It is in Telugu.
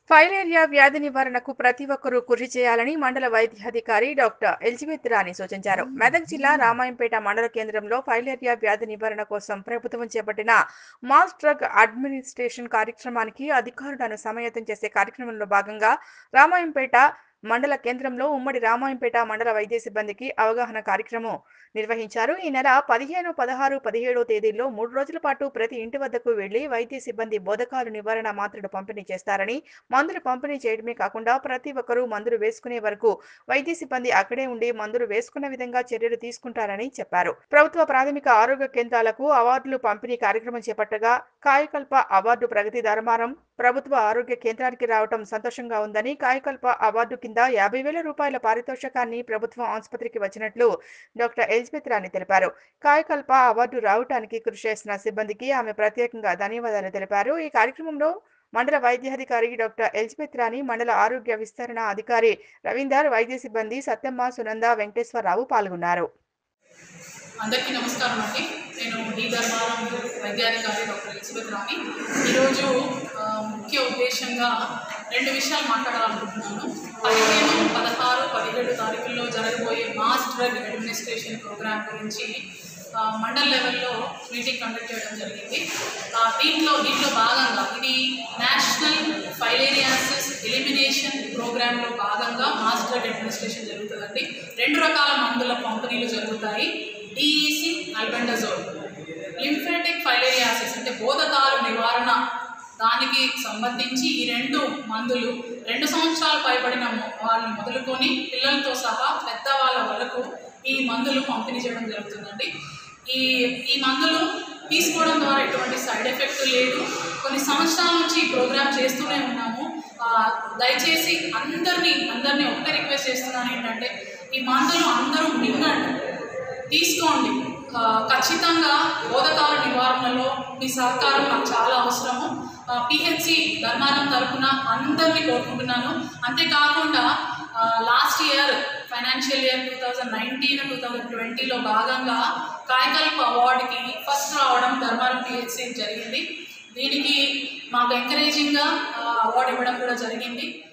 ఫైలేరియా వ్యాధి నివారణకు ప్రతి ఒక్కరూ కృషి చేయాలని మండల వైద్యాధికారి డాక్టర్ ఎలిజబెత్ రాణి సూచించారు మెదక్ జిల్లా రామాయంపేట మండల కేంద్రంలో ఫైలేరియా వ్యాధి నివారణ కోసం ప్రభుత్వం చేపట్టిన మాస్ డ్రగ్ అడ్మినిస్ట్రేషన్ కార్యక్రమానికి అధికారులను సమాయత్తం చేసే కార్యక్రమంలో భాగంగా రామాయంపేట మండల కేంద్రంలో ఉమ్మడి రామాయంపేట మండల వైద్య సిబ్బందికి అవగాహన కార్యక్రమం నిర్వహించారు ఈ నెల పదిహేను పదహారు పదిహేడో తేదీల్లో మూడు రోజుల పాటు ప్రతి ఇంటి వద్దకు వెళ్లి వైద్య సిబ్బంది బోధకాలు నివారణ మాత్రలు పంపిణీ చేస్తారని మందులు పంపిణీ చేయడమే కాకుండా ప్రతి ఒక్కరూ మందులు వేసుకునే వరకు వైద్య సిబ్బంది అక్కడే ఉండి మందులు వేసుకున్న విధంగా చర్యలు తీసుకుంటారని చెప్పారు ప్రభుత్వ ప్రాథమిక ఆరోగ్య కేంద్రాలకు అవార్డులు పంపిణీ కార్యక్రమం చేపట్టగా కాయకల్ప అవార్డు ప్రగతి ధర్మారం ప్రభుత్వ ఆరోగ్య కేంద్రానికి రావటం సంతోషంగా ఉందని కాయకల్ప అవార్డు కింద యాభై వేల రూపాయల పారితోషికాన్ని ప్రభుత్వం ఆసుపత్రికి వచ్చినట్లు డాక్టర్ ఎలిజబెత్ రాణి తెలిపారు కాయకల్ప అవార్డు రావటానికి కృషి చేసిన సిబ్బందికి ఆమె ప్రత్యేకంగా ధన్యవాదాలు తెలిపారు ఈ కార్యక్రమంలో మండల వైద్యాధికారి డాక్టర్ ఎలిజబెత్ రాణి మండల ఆరోగ్య విస్తరణ అధికారి రవీందర్ వైద్య సిబ్బంది సత్యమ్మ సునంద వెంకటేశ్వరరావు పాల్గొన్నారు అందరికీ నమస్కారం అండి నేను డి ధర్మారం వైద్యాధికారి డాక్టర్ ఎలిజబెత్ రాణి ఈరోజు ఆ, ముఖ్య ఉద్దేశంగా రెండు విషయాలు మాట్లాడాలనుకుంటున్నాను పదిహేను పదహారు పదిహేడు తారీఖుల్లో జరగబోయే మాస్ డ్రగ్ అడ్మినిస్ట్రేషన్ ప్రోగ్రామ్ గురించి ఆ, మండల్ లెవెల్లో మీటింగ్ కండక్ట్ చేయడం జరిగింది ఆ, దీంట్లో దీంట్లో భాగంగా ఇది నేషనల్ ఫైలేరియాసిస్ ఎలిమినేషన్ ప్రోగ్రాంలో భాగంగా మాస్ డ్రగ్ అడ్మినిస్ట్రేషన్ జరుగుతుందండి రెండు రకాల మందుల పంపిణీలు జరుగుతాయి డిఈసి అల్బెండజోల్ లింఫాటిక్ ఫైలేరియాసిస్ అంటే బోధకాలు నివారణ దానికి సంబంధించి ఈ రెండు మందులు రెండు సంవత్సరాలు పైబడిన మొ- వాళ్ళని మొదలుకొని పిల్లలతో సహా పెద్దవాళ్ళ వరకు ఈ మందులు పంపిణీ చేయడం జరుగుతుందండి ఈ ఈ మందులు తీసుకోవడం ద్వారా ఎటువంటి సైడ్ ఎఫెక్ట్ లేదు కొన్ని సంవత్సరాల నుంచి ఈ ప్రోగ్రామ్ చేస్తూనే ఉన్నాము ఆ, దయచేసి అందరినీ అందరినీ ఒకటే రిక్వెస్ట్ చేస్తున్నాను ఏంటంటే ఈ మందులు అందరూ వినండి తీసుకోండి ఆ, ఖచ్చితంగా బోధకాల నివారణలో మీ సహకారం నాకు చాలా అవసరము పిహెచ్సి ధర్మారం తరపున అందరినీ కోరుకుంటున్నాను అంతేకాకుండా last year financial year two thousand nineteen two thousand ట్వంటీలో భాగంగా కాయకల్ప అవార్డుకి ఫస్ట్ రావడం ధర్మారం పిహెచ్సి జరిగింది దీనికి మాకు ఎంకరేజింగ్గా అవార్డు ఇవ్వడం కూడా జరిగింది